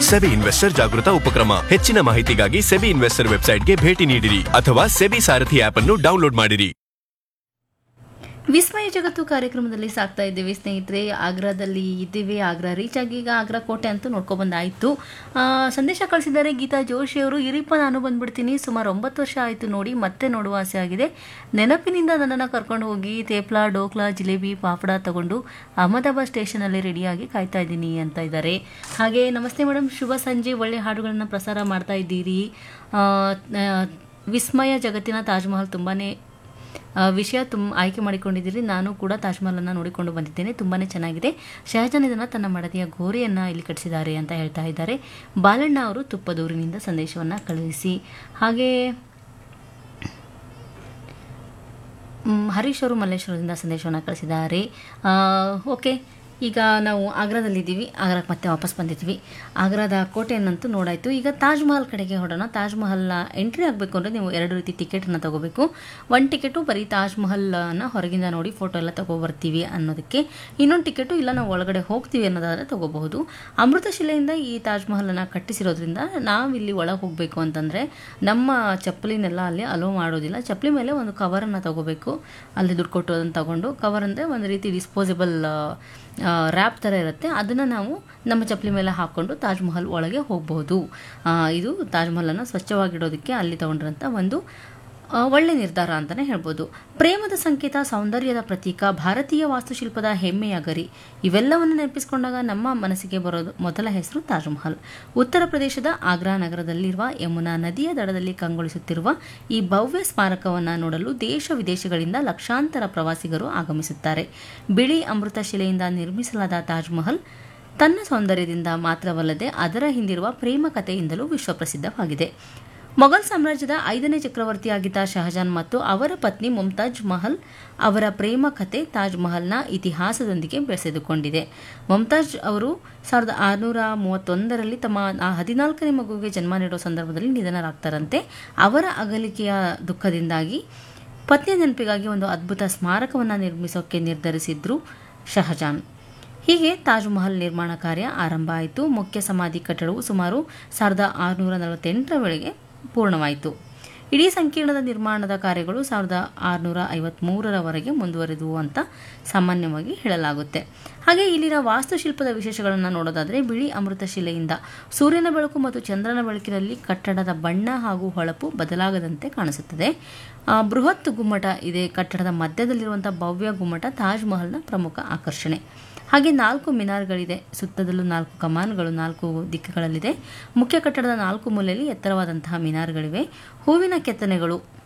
SEBI investor ಜಾಗೃತ ಉಪಕ್ರಮ ಹೆಚ್ಚಿನ ಮಾಹಿತಿಗಾಗಿ ಸೆಬಿ ಇನ್ವೆಸ್ಟರ್ ವೆಬ್ಸೈಟ್ಗೆ ಭೇಟಿ ನೀಡಿರಿ ಅಥವಾ ಸೆಬಿ ಸಾರಥಿ ಆಪ್ ಅನ್ನು ಡೌನ್ಲೋಡ್ ಮಾಡಿರಿ ವಿಸ್ಮಯ ಜಗತ್ತು ಕಾರ್ಯಕ್ರಮದಲ್ಲಿ ಸಾಕ್ತಾ ಇದ್ದೀವಿ ಸ್ನೇಹಿತರೆ ಆಗ್ರಾದಲ್ಲಿ ಇದ್ದೀವಿ ಆಗ್ರಾ ರೀಚ್ ಆಗಿ ಈಗ ಆಗ್ರಾ ಕೋಟೆ ಅಂತೂ ನೋಡ್ಕೊಬಂದಾಯಿತು ಸಂದೇಶ ಕಳಿಸಿದ್ದಾರೆ ಗೀತಾ ಜೋಶಿ ಅವರು ಇರಿಪ್ಪ ನಾನು ಬಂದ್ಬಿಡ್ತೀನಿ ಸುಮಾರು ಒಂಬತ್ತು ವರ್ಷ ಆಯಿತು ನೋಡಿ ಮತ್ತೆ ನೋಡುವ ಆಸೆ ಆಗಿದೆ ನೆನಪಿನಿಂದ ನನ್ನನ್ನು ಕರ್ಕೊಂಡು ಹೋಗಿ ತೇಪ್ಲಾ ಡೋಕ್ಲಾ ಜಿಲೇಬಿ ಪಾಪಡ ತಗೊಂಡು ಅಹಮದಾಬಾದ್ ಸ್ಟೇಷನಲ್ಲಿ ರೆಡಿಯಾಗಿ ಕಾಯ್ತಾ ಇದ್ದೀನಿ ಅಂತ ಇದ್ದಾರೆ ಹಾಗೆ ನಮಸ್ತೆ ಮೇಡಮ್ ಶುಭ ಸಂಜೆ ಒಳ್ಳೆ ಹಾಡುಗಳನ್ನು ಪ್ರಸಾರ ಮಾಡ್ತಾ ಇದ್ದೀರಿ ಆ, ಆ, ವಿಸ್ಮಯ ಜಗತ್ತಿನ ತಾಜ್ ಮಹಲ್ ತುಂಬಾ ಆ, ವಿಷಯ ತುಂಬ ಆಯ್ಕೆ ಮಾಡಿಕೊಂಡಿದ್ದೀರಿ ನಾನು ಕೂಡ ತಾಜ್ ಮಹಲನ್ನು ನೋಡಿಕೊಂಡು ಬಂದಿದ್ದೇನೆ ತುಂಬಾ ಚೆನ್ನಾಗಿದೆ ಶಹಜಾನ್ ಇದನ್ನು ತನ್ನ ಮಡದಿಯ ಗೋರಿಯನ್ನು ಇಲ್ಲಿ ಕಟ್ಟಿಸಿದ್ದಾರೆ ಅಂತ ಹೇಳ್ತಾ ಇದ್ದಾರೆ ಬಾಲಣ್ಣ ಅವರು ತುಪ್ಪದೂರಿನಿಂದ ಸಂದೇಶವನ್ನು ಕಳುಹಿಸಿ ಹಾಗೆ ಮ್, ಹರೀಶ್ ಅವರು ಮಲ್ಲೇಶ್ವರದಿಂದ ಸಂದೇಶವನ್ನು ಕಳಿಸಿದ್ದಾರೆ ಆ, ಓಕೆ ಈಗ ನಾವು ಆಗ್ರಾದಲ್ಲಿದ್ದೀವಿ ಆಗ್ರಾಕ್ಕೆ ಮತ್ತೆ ವಾಪಸ್ ಬಂದಿದ್ವಿ ಆಗ್ರಾದ ಕೋಟೆಯನ್ನಂತೂ ನೋಡಾಯಿತು ಈಗ ತಾಜ್ ಮಹಲ್ ಕಡೆಗೆ ಹೊಡೋಣ ತಾಜ್ ಮಹಲ್ನ ಎಂಟ್ರಿ ಆಗಬೇಕು ಅಂದರೆ ನೀವು ಎರಡು ರೀತಿ ಟಿಕೆಟನ್ನು ತಗೋಬೇಕು ಒಂದು ಟಿಕೆಟು ಬರೀ ತಾಜ್ ಮಹಲ್ನ ಹೊರಗಿಂದ ನೋಡಿ ಫೋಟೋ ಎಲ್ಲ ತಗೊಬರ್ತೀವಿ ಅನ್ನೋದಕ್ಕೆ ಇನ್ನೊಂದು ಟಿಕೆಟು ಇಲ್ಲ ನಾವು ಒಳಗಡೆ ಹೋಗ್ತೀವಿ ಅನ್ನೋದಾದರೆ ತಗೋಬಹುದು ಅಮೃತಶಿಲೆಯಿಂದ ಈ ತಾಜ್ ಮಹಲನ್ನು ಕಟ್ಟಿಸಿರೋದ್ರಿಂದ ನಾವಿಲ್ಲಿ ಒಳಗೆ ಹೋಗಬೇಕು ಅಂತಂದರೆ ನಮ್ಮ ಚಪ್ಪಲಿನೆಲ್ಲ ಅಲ್ಲಿ ಅಲೋ ಮಾಡೋದಿಲ್ಲ ಚಪ್ಪಲಿ ಮೇಲೆ ಒಂದು ಕವರನ್ನು ತಗೋಬೇಕು ಅಲ್ಲಿ ದುಡ್ಡು ಕೊಟ್ಟು ಅದನ್ನು ತಗೊಂಡು ಕವರ್ ಅಂದರೆ ಒಂದು ರೀತಿ ಡಿಸ್ಪೋಸಿಬಲ್ ರ್ಯಾಪ್ ಥರ ಇರುತ್ತೆ ಅದನ್ನು ನಾವು ನಮ್ಮ ಚಪ್ಪಲಿ ಮೇಲೆ ಹಾಕ್ಕೊಂಡು ತಾಜ್ ಮಹಲ್ ಒಳಗೆ ಹೋಗಬಹುದು ಇದು ತಾಜ್ ಮಹಲನ್ನು ಸ್ವಚ್ಛವಾಗಿಡೋದಕ್ಕೆ ಅಲ್ಲಿ ತಗೊಂಡ್ರಂಥ ಒಂದು ಆ, ಒಳ್ಳೆ ನಿರ್ಧಾರ ಅಂತಲೇ ಹೇಳ್ಬೋದು ಪ್ರೇಮದ ಸಂಕೇತ ಸೌಂದರ್ಯದ ಪ್ರತೀಕ ಭಾರತೀಯ ವಾಸ್ತುಶಿಲ್ಪದ ಹೆಮ್ಮೆಯ ಗರಿ ಇವೆಲ್ಲವನ್ನು ನೆನಪಿಸಿಕೊಂಡಾಗ ನಮ್ಮ ಮನಸ್ಸಿಗೆ ಬರೋದು ಮೊದಲ ಹೆಸರು ತಾಜ್ ಮಹಲ್ ಉತ್ತರ ಪ್ರದೇಶದ ಆಗ್ರಾ ನಗರದಲ್ಲಿರುವ ಯಮುನಾ ನದಿಯ ದಡದಲ್ಲಿ ಕಂಗೊಳಿಸುತ್ತಿರುವ ಈ ಭವ್ಯ ಸ್ಮಾರಕವನ್ನು ನೋಡಲು ದೇಶ ವಿದೇಶಗಳಿಂದ ಲಕ್ಷಾಂತರ ಪ್ರವಾಸಿಗರು ಆಗಮಿಸುತ್ತಾರೆ ಬಿಳಿ ಅಮೃತ ಶಿಲೆಯಿಂದ ನಿರ್ಮಿಸಲಾದ ತಾಜ್ ಮಹಲ್ ತನ್ನ ಸೌಂದರ್ಯದಿಂದ ಮಾತ್ರವಲ್ಲದೆ ಅದರ ಹಿಂದಿರುವ ಪ್ರೇಮ ಕಥೆಯಿಂದಲೂ ವಿಶ್ವಪ್ರಸಿದ್ಧವಾಗಿದೆ ಮೊಘಲ್ ಸಾಮ್ರಾಜ್ಯದ ಐದನೇ ಚಕ್ರವರ್ತಿಯಾಗಿದ್ದ ಶಹಜಾನ್ ಮತ್ತು ಅವರ ಪತ್ನಿ ಮುಮ್ತಾಜ್ ಮಹಲ್ ಅವರ ಪ್ರೇಮ ಕಥೆ ತಾಜ್ ಮಹಲ್ನ ಇತಿಹಾಸದೊಂದಿಗೆ ಬೆಸೆದುಕೊಂಡಿದೆ ಮುಮ್ತಾಜ್ ಅವರು ಸಾವಿರದ ಆರುನೂರ ಮೂವತ್ತೊಂದರಲ್ಲಿ ತಮ್ಮ ಆ ಹದಿನಾಲ್ಕನೇ ಮಗುವಿಗೆ ಜನ್ಮ ನೀಡೋ ಸಂದರ್ಭದಲ್ಲಿ ನಿಧನರಾಗ್ತಾರಂತೆ ಅವರ ಅಗಲಿಕೆಯ ದುಃಖದಿಂದಾಗಿ ಪತ್ನಿಯ ನೆನಪಿಗಾಗಿ ಒಂದು ಅದ್ಭುತ ಸ್ಮಾರಕವನ್ನು ನಿರ್ಮಿಸೋಕೆ ನಿರ್ಧರಿಸಿದ್ರು ಶಹಜಾನ್ ಹೀಗೆ ತಾಜ್ ಮಹಲ್ ನಿರ್ಮಾಣ ಕಾರ್ಯ ಆರಂಭ ಆಯಿತು ಮುಖ್ಯ ಸಮಾಧಿ ಕಟ್ಟಡವು ಸುಮಾರು ಸಾವಿರದ ಆರುನೂರ ನಲವತ್ತೆಂಟರ ವೇಳೆಗೆ ಪೂರ್ಣವಾಯಿತು ಇಡೀ ಸಂಕೀರ್ಣದ ನಿರ್ಮಾಣದ ಕಾರ್ಯಗಳು ಸಾವಿರದ ಆರುನೂರ ಐವತ್ತ್ಮೂರರವರೆಗೆ ಮುಂದುವರೆದವು ಅಂತ ಸಾಮಾನ್ಯವಾಗಿ ಹೇಳಲಾಗುತ್ತೆ ಹಾಗೆ ಇಲ್ಲಿನ ವಾಸ್ತುಶಿಲ್ಪದ ವಿಶೇಷಗಳನ್ನು ನೋಡೋದಾದರೆ ಬಿಳಿ ಅಮೃತ ಶಿಲೆಯಿಂದ ಸೂರ್ಯನ ಬೆಳಕು ಮತ್ತು ಚಂದ್ರನ ಬೆಳಕಿನಲ್ಲಿ ಕಟ್ಟಡದ ಬಣ್ಣ ಹಾಗೂ ಹೊಳಪು ಬದಲಾಗದಂತೆ ಕಾಣಿಸುತ್ತದೆ ಆ, ಬೃಹತ್ ಗುಮ್ಮಟ ಇದೆ ಕಟ್ಟಡದ ಮಧ್ಯದಲ್ಲಿರುವಂಥ ಭವ್ಯ ಗುಮ್ಮಟ ತಾಜ್ ಮಹಲ್ನ ಪ್ರಮುಖ ಆಕರ್ಷಣೆ ಹಾಗೆ ನಾಲ್ಕು ಮಿನಾರ್ಗಳಿದೆ ಸುತ್ತದಲ್ಲೂ ನಾಲ್ಕು ಕಮಾನ್ಗಳು ನಾಲ್ಕು ದಿಕ್ಕುಗಳಲ್ಲಿದೆ ಮುಖ್ಯ ಕಟ್ಟಡದ ನಾಲ್ಕು ಮೂಲೆಯಲ್ಲಿ ಎತ್ತರವಾದಂತಹ ಮಿನಾರ್ಗಳಿವೆ ಹೂವಿನ ಕೆತ್ತನೆಗಳು